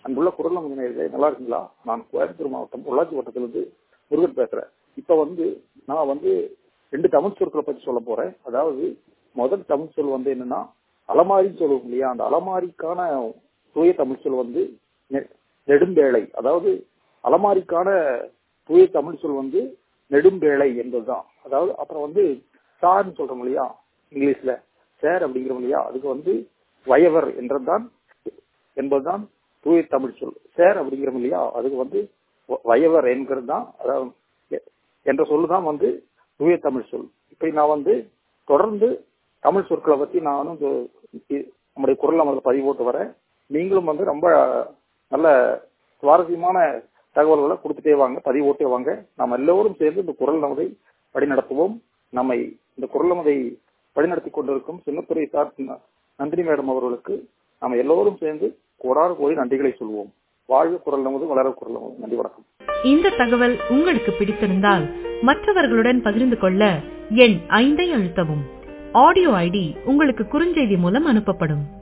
அன்புள்ள குரல் நேயர்களே நல்லா இருக்குங்களா நான் கோயம்புத்தூர் மாவட்டம் பொள்ளாச்சி வட்டத்திலிருந்து முருகன் பேசுறேன் இப்ப வந்து நான் வந்து ரெண்டு தமிழ் சொற்களை பத்தி சொல்ல போறேன் அதாவது முதல் தமிழ் சொல் வந்து என்னன்னா அலமாரின்னு சொல்லுவோம் இல்லையா அந்த அலமாரிக்கான தூய தமிழ் சொல் வந்து நெ- நெடும்பேழை அதாவது அலமாரிக்கான தூய தமிழ் சொல் வந்து நெடும்பேழை என்பதுதான் அதாவது அப்புறம் வந்து சார்னு சொல்றோம் இல்லையா இங்கிலீஷ்ல சேர் அப்படிங்கிறோம் இல்லையா அதுக்கு வந்து வயவர் என்றதுதான் என்பதுதான் தூய தமிழ் சொல் சேர் அப்படிங்கிறோம் இல்லையா அதுக்கு வந்து வ- வயவர் என்கிறது தான் அதாவது எ- என்ற சொல்லுதான் வந்து தூய தமிழ் சொல் இப்படி நான் வந்து தொடர்ந்து தமிழ் சொற்களை பத்தி நானும் இந்த இ- நம்முடைய குரல் அமர்ந்து பதிவு போட்டு வரேன் நீங்களும் வந்து ரொம்ப நல்ல சுவாரஸ்யமான தகவல்களை கொடுத்துட்டே வாங்க பதிவு போட்டே வாங்க நாம் எல்லோரும் சேர்ந்து இந்த குரல் நமதை வழிநடத்துவோம் நம்மை இந்த குரல் நமதை வழிநடத்தி கொண்டிருக்கும் சின்னத்துறை சார் நந்தினி மேடம் அவர்களுக்கு நாம் எல்லோரும் சேர்ந்து கோடாறு கோடி நன்றிகளை சொல்வோம் வாழ்க குரல் நமது வளர குரல் நமது நன்றி வணக்கம் இந்த தகவல் உங்களுக்கு பிடித்திருந்தால் மற்றவர்களுடன் பகிர்ந்து கொள்ள எண் ஐந்தை அழுத்தவும் ஆடியோ ஐடி உங்களுக்கு குறுஞ்செய்தி மூலம் அனுப்பப்படும்